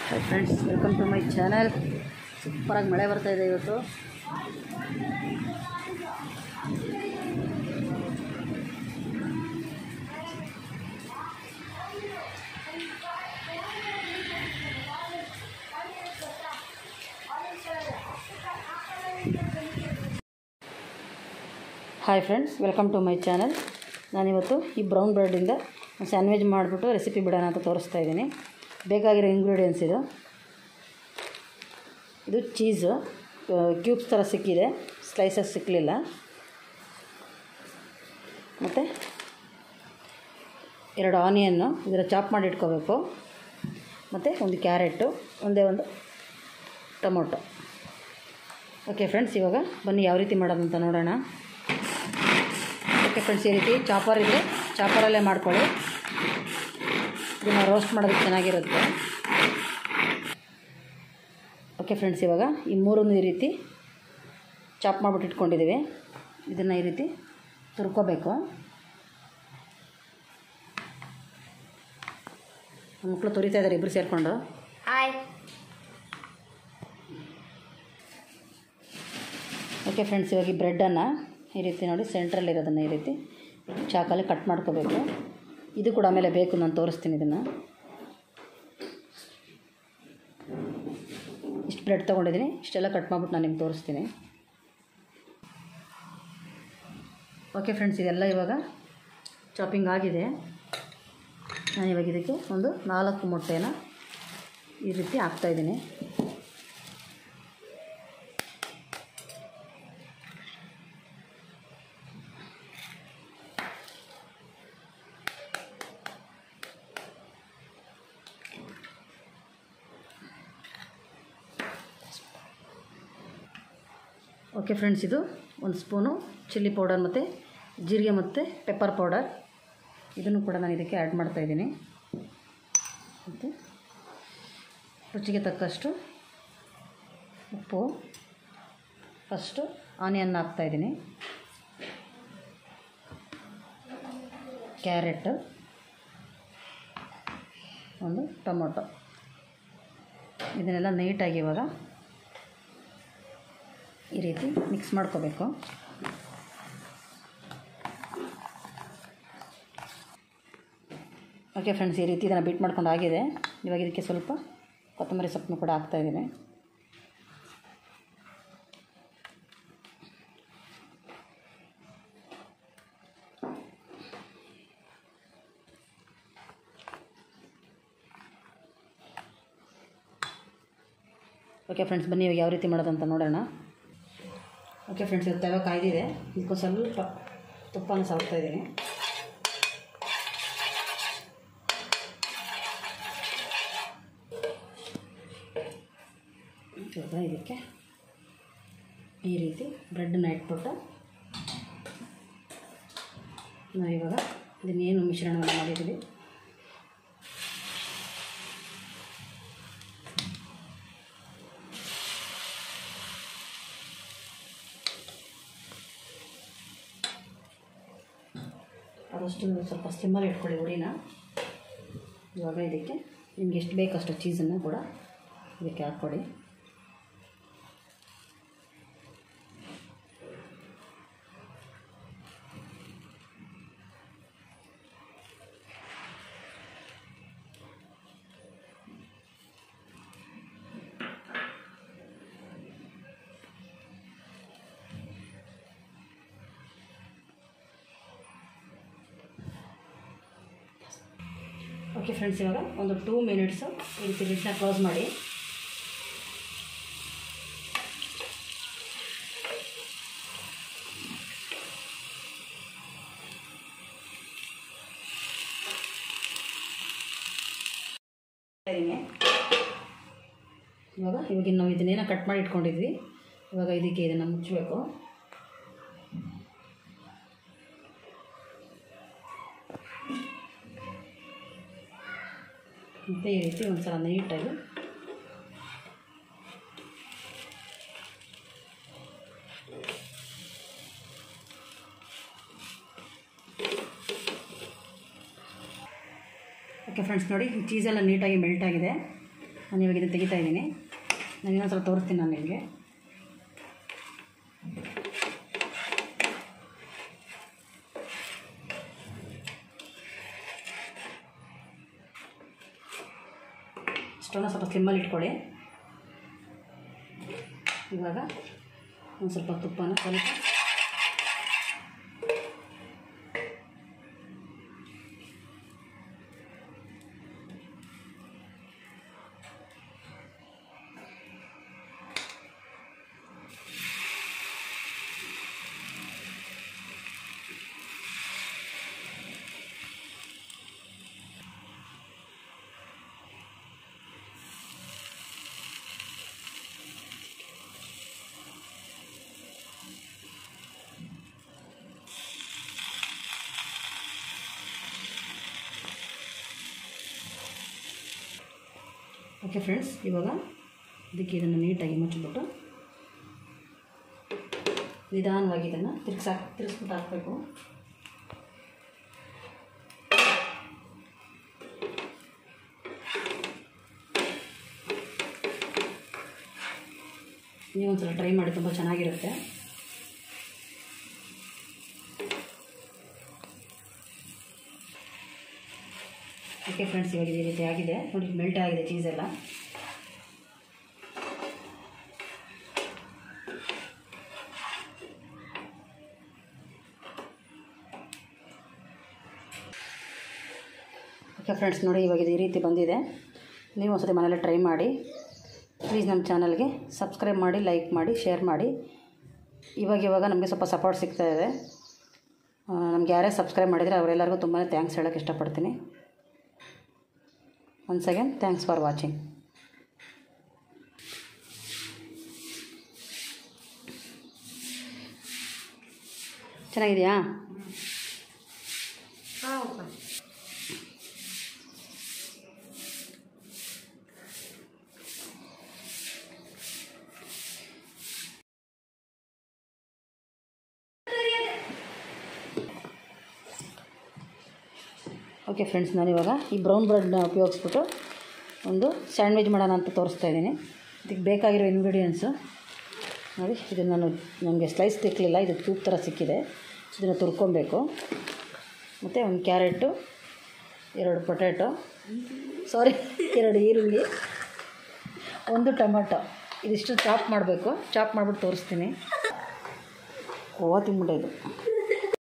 hi friends welcome to my channel ಸೂಪರಾಗಿ ಮಳೆ ಬರ್ತಾ ಇದೆ ಇವತ್ತು hi friends welcome to my channel ನಾನಿವತ್ತು ಈ ಬ್ರೌನ್ ಬ್ರೆಡ್ಡಿಂದ ಸ್ಯಾಂಡ್ವಿಚ್ ಮಾಡಿಬಿಟ್ಟು ರೆಸಿಪಿ ಬಿಡೋಣ ಅಂತ ತೋರಿಸ್ತಾ ಇದ್ದೀನಿ ಬೇಕಾಗಿರೋ ಇಂಗ್ರೀಡಿಯೆಂಟ್ಸ್ ಇದು ಇದು ಚೀಸು ಕ್ಯೂಬ್ಸ್ ಥರ ಸಿಕ್ಕಿದೆ ಸ್ಲೈಸಸ್ ಸಿಕ್ಕಲಿಲ್ಲ ಮತ್ತು ಎರಡು ಆನಿಯನ್ನು ಇದರ ಚಾಪ್ ಮಾಡಿ ಇಟ್ಕೋಬೇಕು ಮತ್ತು ಒಂದು ಕ್ಯಾರೆಟು ಒಂದೇ ಒಂದು ಟೊಮೊಟೊ ಓಕೆ ಫ್ರೆಂಡ್ಸ್ ಇವಾಗ ಬನ್ನಿ ಯಾವ ರೀತಿ ಮಾಡೋದಂತ ನೋಡೋಣ ಓಕೆ ಫ್ರೆಂಡ್ಸ್ ಈ ರೀತಿ ಚಾಪರ್ ಇದೆ ಚಾಪರಲ್ಲೇ ಮಾಡ್ಕೊಳ್ಳಿ ಇದನ್ನು ರೋಸ್ಟ್ ಮಾಡೋದಕ್ಕೆ ಚೆನ್ನಾಗಿರುತ್ತೆ ಓಕೆ ಫ್ರೆಂಡ್ಸ್ ಇವಾಗ ಈ ಮೂರನ್ನು ಈ ರೀತಿ ಚಾಪ್ ಮಾಡಿಬಿಟ್ಟು ಇಟ್ಕೊಂಡಿದ್ದೀವಿ ಇದನ್ನು ಈ ರೀತಿ ತುರ್ಕೋಬೇಕು ಮಕ್ಕಳು ತುರಿತಾ ಇದ್ದಾರೆ ಇಬ್ಬರು ಸೇರಿಕೊಂಡು ಹಾಯ್ ಓಕೆ ಫ್ರೆಂಡ್ಸ್ ಇವಾಗ ಈ ಬ್ರೆಡ್ಡನ್ನು ಈ ರೀತಿ ನೋಡಿ ಸೆಂಟ್ರಲ್ಲಿರೋದನ್ನು ಈ ರೀತಿ ಚಾಕಲ್ಲಿ ಕಟ್ ಮಾಡ್ಕೋಬೇಕು ಇದು ಕೂಡ ಆಮೇಲೆ ಬೇಕು ನಾನು ತೋರಿಸ್ತೀನಿ ಇದನ್ನು ಇಷ್ಟು ಬ್ರೆಡ್ ತೊಗೊಂಡಿದ್ದೀನಿ ಇಷ್ಟೆಲ್ಲ ಕಟ್ ಮಾಡ್ಬಿಟ್ಟು ನಾನು ನಿಮ್ಗೆ ತೋರಿಸ್ತೀನಿ ಓಕೆ ಫ್ರೆಂಡ್ಸ್ ಇದೆಲ್ಲ ಇವಾಗ ಚಾಪಿಂಗ್ ಆಗಿದೆ ನಾನು ಇವಾಗ ಇದಕ್ಕೆ ಒಂದು ನಾಲ್ಕು ಮೊಟ್ಟೆನ ಈ ರೀತಿ ಹಾಕ್ತಾಯಿದ್ದೀನಿ ಓಕೆ ಫ್ರೆಂಡ್ಸ್ ಇದು ಒಂದು ಸ್ಪೂನು ಚಿಲ್ಲಿ ಪೌಡರ್ ಮತ್ತು ಜೀರಿಗೆ ಮತ್ತು ಪೆಪ್ಪರ್ ಪೌಡರ್ ಇದನ್ನು ಕೂಡ ನಾನು ಇದಕ್ಕೆ ಆ್ಯಡ್ ಮಾಡ್ತಾಯಿದ್ದೀನಿ ಮತ್ತು ರುಚಿಗೆ ತಕ್ಕಷ್ಟು ಉಪ್ಪು ಫಸ್ಟು ಆನಿಯನ್ ಹಾಕ್ತಾಯಿದ್ದೀನಿ ಕ್ಯಾರೆಟ್ ಒಂದು ಟೊಮೊಟೊ ಇದನ್ನೆಲ್ಲ ನೀಟಾಗಿ ಇವಾಗ ಈ ರೀತಿ ಮಿಕ್ಸ್ ಮಾಡ್ಕೋಬೇಕು ಓಕೆ ಫ್ರೆಂಡ್ಸ್ ಈ ರೀತಿ ಇದನ್ನು ಬೀಟ್ ಮಾಡ್ಕೊಂಡು ಆಗಿದೆ ಇವಾಗ ಇದಕ್ಕೆ ಸ್ವಲ್ಪ ಕೊತ್ತಂಬರಿ ಸೊಪ್ಪನ್ನು ಕೂಡ ಹಾಕ್ತಾಯಿದ್ದೀನಿ ಓಕೆ ಫ್ರೆಂಡ್ಸ್ ಬನ್ನಿ ಇವಾಗ ಯಾವ ರೀತಿ ಮಾಡೋದಂತ ನೋಡೋಣ ಓಕೆ ಫ್ರೆಂಡ್ಸ್ ಇದು ತವ ಕಾಯ್ದಿದೆ ಇದಕ್ಕೊಂದು ಸ್ವಲ್ಪ ತುಪ್ಪನ ಸಾಕ್ತಾ ಇದ್ದೀನಿ ಇವಾಗ ಇದಕ್ಕೆ ಈ ರೀತಿ ಬ್ರೆಡ್ನ ಇಟ್ಬಿಟ್ಟು ನಾವು ಇವಾಗ ಇದನ್ನೇನು ಮಿಶ್ರಣವನ್ನು ಮಾಡಿದ್ದೀವಿ ಆದಷ್ಟು ಸ್ವಲ್ಪ ಸ್ಟಿಮ್ಮಲ್ಲಿ ಇಟ್ಕೊಳ್ಳಿ ಉರಿನ ಇವಾಗ ಇದಕ್ಕೆ ನಿಮ್ಗೆ ಎಷ್ಟು ಬೇಕಷ್ಟು ಚೀಸನ್ನು ಕೂಡ ಇದಕ್ಕೆ ಹಾಕ್ಕೊಡಿ ಓಕೆ ಫ್ರೆಂಡ್ಸ್ ಇವಾಗ ಒಂದು ಟೂ ಮಿನಿಟ್ಸು ಈ ರೀತಿ ಲಿಡ್ನ ಕ್ಲೋಸ್ ಮಾಡಿ ಇವಾಗ ಇವಾಗ ನಾವು ಇದನ್ನೇನೋ ಕಟ್ ಮಾಡಿ ಇಟ್ಕೊಂಡಿದ್ವಿ ಇವಾಗ ಇದಕ್ಕೆ ಇದನ್ನು ಮುಚ್ಚಬೇಕು ಮತ್ತು ಈ ರೀತಿ ಒಂದು ಸಲ ನೀಟಾಗಿ ಓಕೆ ಫ್ರೆಂಡ್ಸ್ ನೋಡಿ ಚೀಸೆಲ್ಲ ನೀಟಾಗಿ ಮೆಲ್ಟ್ ಆಗಿದೆ ನಾನು ಇವಾಗ ಇದನ್ನು ತೆಗಿತಾ ಇದ್ದೀನಿ ನಾನು ಇನ್ನೊಂದು ಸ್ವಲ್ಪ ತೋರಿಸ್ತೀನಿ ನಾನು ನಿಮಗೆ ಸ್ಟೋವ್ನ ಸ್ವಲ್ಪ ಸ್ಲಿಮ್ಮಲ್ಲಿ ಇಟ್ಕೊಳ್ಳಿ ಇವಾಗ ಒಂದು ಸ್ವಲ್ಪ ತುಪ್ಪನ ಸ್ವಲ್ಪ ಓಕೆ ಫ್ರೆಂಡ್ಸ್ ಇವಾಗ ಇದಕ್ಕೆ ಇದನ್ನು ನೀಟಾಗಿ ಮುಚ್ಚಿಬಿಟ್ಟು ನಿಧಾನವಾಗಿ ಇದನ್ನು ತಿರ್ಗ್ಸಾಕ್ ತಿರ್ಗಿಸ್ಬಿಟ್ಟು ಹಾಕಬೇಕು ನೀವು ಒಂದ್ಸಲ ಟ್ರೈ ಮಾಡಿ ತುಂಬ ಚೆನ್ನಾಗಿರುತ್ತೆ ಓಕೆ ಫ್ರೆಂಡ್ಸ್ ಇವಾಗ ಈ ರೀತಿ ಆಗಿದೆ ನೋಡಿ ಮೆಲ್ಟ್ ಆಗಿದೆ ಚೀಸ್ ಎಲ್ಲ ಓಕೆ ಫ್ರೆಂಡ್ಸ್ ನೋಡಿ ಇವಾಗ ಇದು ಈ ರೀತಿ ಬಂದಿದೆ ನೀವು ಒಂದ್ಸತಿ ಮನೇಲಿ ಟ್ರೈ ಮಾಡಿ ಪ್ಲೀಸ್ ನಮ್ಮ ಚಾನಲ್ಗೆ ಸಬ್ಸ್ಕ್ರೈಬ್ ಮಾಡಿ ಲೈಕ್ ಮಾಡಿ ಶೇರ್ ಮಾಡಿ ಇವಾಗ ಇವಾಗ ನಮಗೆ ಸ್ವಲ್ಪ ಸಪೋರ್ಟ್ ಸಿಗ್ತಾ ಇದೆ ನಮ್ಗೆ ಯಾರೇ ಸಬ್ಸ್ಕ್ರೈಬ್ ಮಾಡಿದರೆ ಅವರೆಲ್ಲರಿಗೂ ತುಂಬಾ ಥ್ಯಾಂಕ್ಸ್ ಹೇಳೋಕ್ಕೆ ಇಷ್ಟಪಡ್ತೀನಿ once again thanks for watching ಚೆನ್ನಾಗಿದೆಯಾ ಓಕೆ ಫ್ರೆಂಡ್ಸ್ ನಾನಿವಾಗ ಈ ಬ್ರೌನ್ ಬ್ರೆಡ್ನ ಉಪಯೋಗಿಸ್ಬಿಟ್ಟು ಒಂದು ಸ್ಯಾಂಡ್ವಿಚ್ ಮಾಡೋಣ ಅಂತ ತೋರಿಸ್ತಾ ಇದ್ದೀನಿ ಇದಕ್ಕೆ ಬೇಕಾಗಿರೋ ಇಂಗ್ರೀಡಿಯೆಂಟ್ಸು ನೋಡಿ ಇದನ್ನು ನಾನು ನನಗೆ ಸ್ಲೈಸ್ ತಿಕ್ಕಲಿಲ್ಲ ಇದು ಟ್ಯೂಬ್ ಥರ ಸಿಕ್ಕಿದೆ ಇದನ್ನು ತುರ್ಕೊಬೇಕು ಮತ್ತು ಒಂದು ಕ್ಯಾರೆಟು ಎರಡು ಪೊಟ್ಯಾಟೊ ಸಾರಿ ಎರಡು ಈರುಳ್ಳಿ ಒಂದು ಟೊಮೊಟೊ ಇದಿಷ್ಟು ಚಾಪ್ ಮಾಡಬೇಕು ಚಾಪ್ ಮಾಡಿಬಿಟ್ಟು ತೋರಿಸ್ತೀನಿ ಓ ತಿಂಬಿಟ್ಟೆ ಇದು